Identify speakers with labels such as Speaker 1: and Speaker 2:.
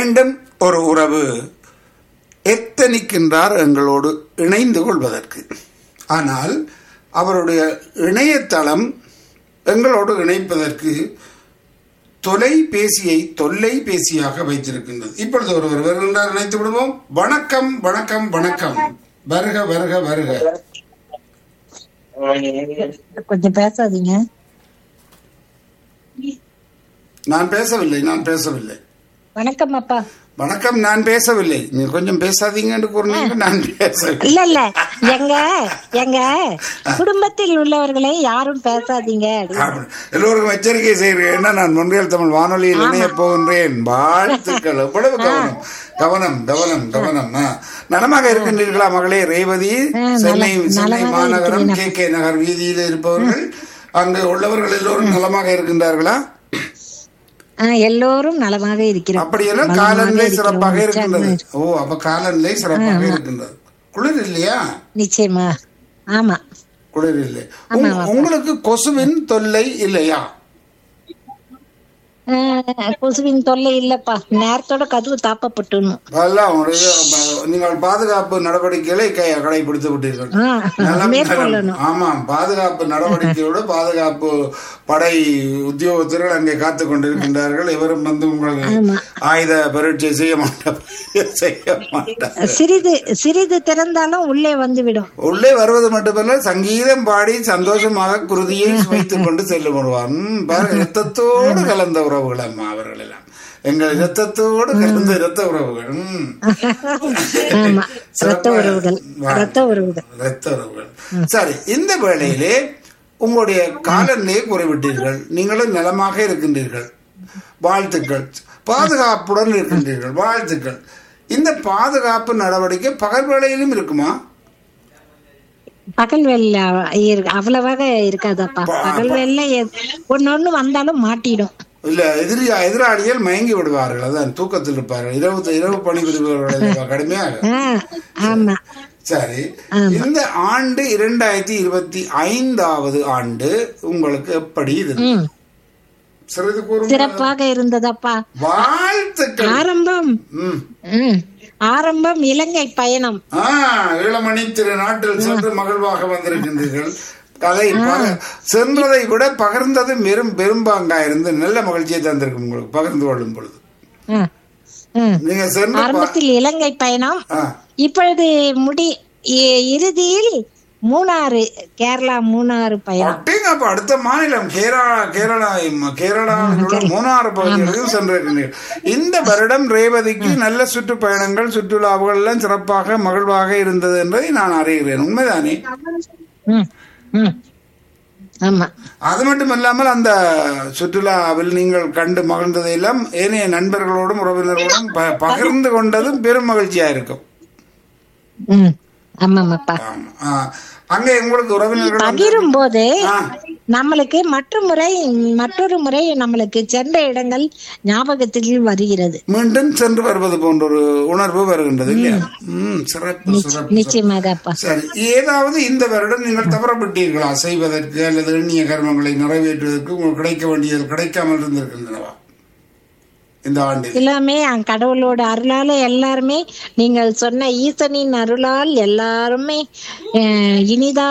Speaker 1: மீண்டும் ஒரு உறவு எத்தனிக்கின்றார் எங்களோடு இணைந்து கொள்வதற்கு ஆனால் அவருடைய இணையதளம் எங்களோடு இணைப்பதற்கு தொலைபேசியை தொல்லைபேசியாக வைத்திருக்கின்றது இப்பொழுது ஒருவர் வருகின்றார் இணைத்து விடுவோம் வணக்கம் வணக்கம் வணக்கம் வருக வருக வருக
Speaker 2: கொஞ்சம் பேசாதீங்க
Speaker 1: நான் பேசவில்லை நான் பேசவில்லை
Speaker 2: வணக்கம் அப்பா
Speaker 1: வணக்கம் நான் பேசவில்லை நீ கொஞ்சம் பேசாதீங்கன்னு கூறினீங்க நான் பேசவில்லை
Speaker 2: இல்ல இல்ல எங்க எங்க குடும்பத்தில் உள்ளவர்களை யாரும் பேசாதீங்க அப்படின்னு.
Speaker 1: அப்படி. எல்லோருக்கும் எச்சரிக்கை செய்கிறேன் ஏன்னா நான் முன்றியல் தமிழ் வானொலியில் இணைய போகின்றேன் வாழ்த்துக்கள் எவ்வளவு கவனம் கவனம் கவனம் கவனம் ஆ. நலமாக இருக்கின்றீர்களா மகளே ரேவதி சென்னை சென்னை மாநகரம் கே கே நகர் வீதியில் இருப்பவர்கள் அங்கு உள்ளவர்கள் எல்லோரும் நலமாக இருக்கின்றார்களா
Speaker 2: ஆ, எல்லோரும் நலமாக இருக்கிறோம்
Speaker 1: அப்படியெல்லாம்
Speaker 2: நலமாக
Speaker 1: காலநிலை
Speaker 2: இருக்கிறோம்.
Speaker 1: சிறப்பாக இருக்கின்றது
Speaker 2: உற்சாகமா
Speaker 1: ஓ அப்ப காலநிலை சிறப்பாக இருக்கின்றது குளிர் இல்லையா
Speaker 2: நிச்சயமா ஆமா
Speaker 1: குளிர் இல்லை உங்க- உங்களுக்கு கொசுவின் தொல்லை இல்லையா
Speaker 2: ஆ, கொசுவின் தொல்லை இல்லப்பா நேரத்தோட கதவு தாப்பப்பட்டுணும்
Speaker 1: அதெல்லாம் ஒரு ப- நீங்கள் பாதுகாப்பு நடவடிக்கைகளை க- கடைபிடித்து விட்டீர்கள்
Speaker 2: ஆ,
Speaker 1: நலம்,
Speaker 2: மேற்கொள்ளணும்
Speaker 1: நலம். ஆமாம் பாதுகாப்பு நடவடிக்கையோடு பாதுகாப்பு படை உத்தியோகத்தர்கள் அங்கே காத்து கொண்டிருக்கின்றார்கள் இவரும் வந்து உங்கள் ஆயுத பரீட்சை செய்ய மாட்டார் செய்ய மாட்டார்
Speaker 2: சிறிது சிறிது திறந்தாலும் உள்ளே வந்துவிடும்
Speaker 1: உள்ளே வருவது மட்டுமல்ல சங்கீதம் பாடி சந்தோஷமாக குருதியை வைத்துக் கொண்டு செல்லும் வருவார் ம், பாருங்க ரத்தத்தோடு கலந்த உறவுகள் அம்மா அவர்கள் எல்லாம் எங்கள் இரத்தத்தோடு கலந்த இரத்த உறவுகள் ம்.
Speaker 2: ஆமா ரத்த
Speaker 1: சிறப்பாக
Speaker 2: உறவுகள்
Speaker 1: வா-
Speaker 2: ரத்த உறவுகள்
Speaker 1: இரத்த உறவுகள் சரி இந்த வேளையிலே உங்களுடைய காலநிலையை குறிவிட்டீர்கள் நீங்களும் நலமாக இருக்கின்றீர்கள் வாழ்த்துக்கள் பாதுகாப்புடன் இருக்கின்றீர்கள் வாழ்த்துக்கள் இந்த பாதுகாப்பு நடவடிக்கை பகல் வேளையிலும் இருக்குமா
Speaker 2: பகல் வெள்ள அவ்வளவாக இருக்காதப்பா பகல் வெள்ள ஒன்னு ஒண்ணு வந்தாலும் மாட்டிடும்
Speaker 1: இல்ல எதிரி எதிராளிகள் மயங்கி விடுவார்கள் அதான் தூக்கத்தில் இருப்பார்கள் இரவு இரவு பணி விடுபவர்கள் கடுமையாக
Speaker 2: ஆ, ஆமா
Speaker 1: சரி இந்த ஆண்டு இரண்டாயிரத்தி இருபத்தி ஐந்தாவது ஆண்டு உங்களுக்கு எப்படி இருந்தது
Speaker 2: ம்,
Speaker 1: சிறிது கூறும்
Speaker 2: சிறப்பாக இருந்ததப்பா
Speaker 1: வாழ்த்துக்கள்
Speaker 2: ஆரம்பம்
Speaker 1: ம்.
Speaker 2: ம், ஆரம்பம் இலங்கை பயணம்
Speaker 1: ஆ இளமணி திரு நாட்டில் சென்று மகிழ்வாக வந்திருக்கின்றீர்கள் கதை பக- சென்றதை விட பகிர்ந்தது பெரும் பெரும்பாங்கா இருந்து நல்ல மகிழ்ச்சியை தந்திருக்கும் உங்களுக்கு பகிர்ந்து கொள்ளும் பொழுது
Speaker 2: ஆ, ம்.
Speaker 1: நீங்க சென்று பா-
Speaker 2: ஆரம்பத்தில் இலங்கை பயணம்
Speaker 1: ஆ,
Speaker 2: இப்பொழுது முடி இ- இறுதியில் மூணாறு கேரளா மூணாறு பயணம்
Speaker 1: அட்டேங்க அப்ப அடுத்த மாநிலம் கேரளா கேரளா கேரளா மூணாறு பகுதிகளுக்கும் சென்றிருக்கின்றீர்கள் இந்த வருடம் ரேவதிக்கு நல்ல சுற்றுப்பயணங்கள் சுற்றுலாவுகள் எல்லாம் சிறப்பாக மகிழ்வாக இருந்தது என்பதை நான் அறிகிறேன் உண்மைதானே
Speaker 2: ம், ம். ஆமா
Speaker 1: அது மட்டும் இல்லாமல் அந்த சுற்றுலாவில் நீங்கள் கண்டு மகிழ்ந்ததையெல்லாம் ஏனைய நண்பர்களோடும் உறவினர்களோடும் ப- பகிர்ந்து கொண்டதும் பெரும் மகிழ்ச்சியா இருக்கும்
Speaker 2: ம் ஆமாமாப்பா
Speaker 1: ஆமா. ஆ, அங்கே உங்களுக்கு உறவினர்கள் வந்து-
Speaker 2: பகிரும் போது
Speaker 1: ஆ,
Speaker 2: நம்மளுக்கு மற்ற முறை மற்றொரு முறை நம்மளுக்கு சென்ற இடங்கள் ஞாபகத்தில் வருகிறது
Speaker 1: மீண்டும் சென்று வருவது போன்ற ஒரு உணர்வு வருகின்றது இல்லையா ம் சிறப்பு சிறப்பு
Speaker 2: நிச்சயமாக அப்பா
Speaker 1: சரி ஏதாவது இந்த வருடம் நீங்கள் தவறப்பட்டீர்களா செய்வதற்கு அல்லது எண்ணிய கர்மங்களை நிறைவேற்றுவதற்கு உங்களுக்கு கிடைக்க வேண்டியது கிடைக்காமல் இருந்திருக்கின்றனவா இந்த ஆண்டில்
Speaker 2: எல்லாமே அந் கடவுளோட அருளால எல்லாருமே நீங்கள் சொன்ன ஈசனின் அருளால் எல்லாருமே அஹ், இனிதா